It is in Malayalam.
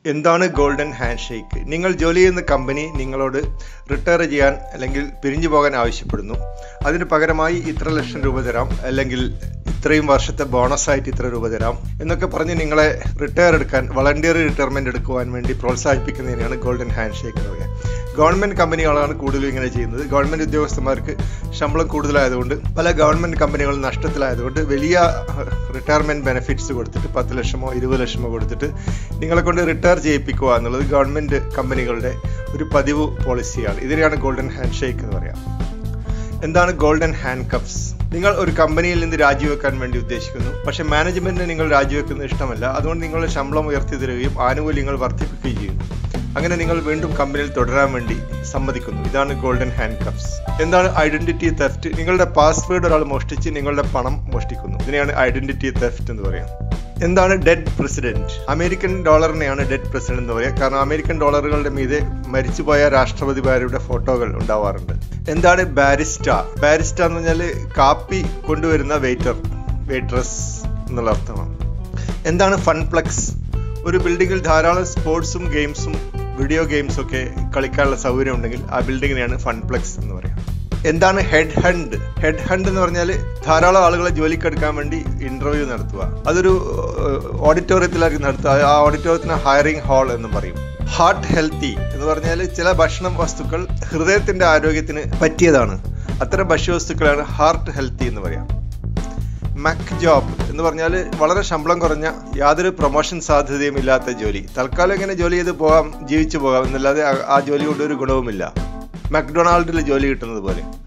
എന്താണ് ഗോൾഡൻ ഹാൻഡ് ഷേക്ക് നിങ്ങൾ ജോലി ചെയ്യുന്ന കമ്പനി നിങ്ങളോട് റിട്ടയർ ചെയ്യാൻ അല്ലെങ്കിൽ പിരിഞ്ഞു പോകാൻ ആവശ്യപ്പെടുന്നു അതിന് പകരമായി ഇത്ര ലക്ഷം രൂപ തരാം അല്ലെങ്കിൽ ഇത്രയും വർഷത്തെ ബോണസ് ആയിട്ട് ഇത്ര രൂപ തരാം എന്നൊക്കെ പറഞ്ഞ് നിങ്ങളെ റിട്ടയർ എടുക്കാൻ വളണ്ടിയർ റിട്ടയർമെന്റ് എടുക്കുവാൻ വേണ്ടി പ്രോത്സാഹിപ്പിക്കുന്നതിനാണ് ഗോൾഡൻ ഹാൻഡ് ഷേക്ക് എന്ന് പറയുക ഗവൺമെന്റ് കമ്പനികളാണ് കൂടുതലും ഇങ്ങനെ ചെയ്യുന്നത് ഗവൺമെന്റ് ഉദ്യോഗസ്ഥന്മാർക്ക് ശമ്പളം കൂടുതലായതുകൊണ്ട് പല ഗവൺമെന്റ് കമ്പനികളും നഷ്ടത്തിലായതുകൊണ്ട് വലിയ റിട്ടയർമെന്റ് ബെനിഫിറ്റ്സ് കൊടുത്തിട്ട് പത്ത് ലക്ഷമോ ഇരുപത് ലക്ഷമോ കൊടുത്തിട്ട് നിങ്ങളെ കൊണ്ട് റിട്ടയർ ചെയ്യിപ്പിക്കുക എന്നുള്ളത് ഗവൺമെന്റ് കമ്പനികളുടെ ഒരു പതിവ് പോളിസിയാണ് ഇതിനെയാണ് ഗോൾഡൻ ഹാൻഡ് ഷേക്ക് എന്ന് പറയാം എന്താണ് ഗോൾഡൻ ഹാൻഡ് കപ്സ് നിങ്ങൾ ഒരു കമ്പനിയിൽ നിന്ന് രാജിവെക്കാൻ വേണ്ടി ഉദ്ദേശിക്കുന്നു പക്ഷേ മാനേജ്മെന്റിന് നിങ്ങൾ രാജിവെക്കുന്നത് ഇഷ്ടമല്ല അതുകൊണ്ട് നിങ്ങളുടെ ശമ്പളം ഉയർത്തി തരികയും ആനുകൂല്യങ്ങൾ വർദ്ധിപ്പിക്കുകയും ചെയ്യുന്നു അങ്ങനെ നിങ്ങൾ വീണ്ടും കമ്പനിയിൽ തുടരാൻ വേണ്ടി സമ്മതിക്കുന്നു ഇതാണ് ഗോൾഡൻ ഹാൻഡ് കപ്സ് എന്താണ് ഐഡന്റിറ്റി തെഫ്റ്റ് നിങ്ങളുടെ പാസ്വേഡ് ഒരാൾ മോഷ്ടിച്ച് നിങ്ങളുടെ പണം മോഷ്ടിക്കുന്നു ഇതിനെയാണ് ഐഡന്റിറ്റി തെഫ്റ്റ് എന്ന് പറയാം എന്താണ് ഡെഡ് പ്രസിഡന്റ് അമേരിക്കൻ ഡോളറിനെയാണ് ഡെഡ് പ്രസിഡന്റ് എന്ന് പറയുക കാരണം അമേരിക്കൻ ഡോളറുകളുടെ മീതെ മരിച്ചുപോയ രാഷ്ട്രപതിമാരുടെ ഫോട്ടോകൾ ഉണ്ടാവാറുണ്ട് എന്താണ് ബാരിസ്റ്റ ബാരിസ്റ്റ എന്ന് പറഞ്ഞാൽ കാപ്പി കൊണ്ടുവരുന്ന വെയിറ്റർ വെയിട്രസ് എന്നുള്ള അർത്ഥമാണ് എന്താണ് ഫൺപ്ലക്സ് ഒരു ബിൽഡിങ്ങിൽ ധാരാളം സ്പോർട്സും ഗെയിംസും വീഡിയോ ഗെയിംസ് ഒക്കെ കളിക്കാനുള്ള സൗകര്യം ഉണ്ടെങ്കിൽ ആ ബിൽഡിങ്ങിനെയാണ് ഫൺപ്ലക്സ് എന്ന് പറയാം എന്താണ് ഹെഡ് ഹണ്ട് ഹെഡ് ഹണ്ട് എന്ന് പറഞ്ഞാൽ ധാരാളം ആളുകളെ ജോലിക്കെടുക്കാൻ വേണ്ടി ഇന്റർവ്യൂ നടത്തുക അതൊരു ഓഡിറ്റോറിയത്തിലായിരിക്കും നടത്തുക ആ ഓഡിറ്റോറിയത്തിന് ഹയറിംഗ് ഹാൾ എന്ന് പറയും ഹാർട്ട് ഹെൽത്തി എന്ന് പറഞ്ഞാൽ ചില ഭക്ഷണം വസ്തുക്കൾ ഹൃദയത്തിന്റെ ആരോഗ്യത്തിന് പറ്റിയതാണ് അത്തരം ഭക്ഷ്യവസ്തുക്കളാണ് ഹാർട്ട് ഹെൽത്തി എന്ന് പറയാം മക് ജോബ് എന്ന് പറഞ്ഞാൽ വളരെ ശമ്പളം കുറഞ്ഞ യാതൊരു പ്രൊമോഷൻ സാധ്യതയും ഇല്ലാത്ത ജോലി തൽക്കാലം ഇങ്ങനെ ജോലി ചെയ്ത് പോകാം ജീവിച്ചു പോകാം എന്നല്ലാതെ ആ ജോലി കൊണ്ട് ഒരു ഗുണവുമില്ല മക്ഡൊണാൾഡിൽ ജോലി കിട്ടുന്നത് പോലെ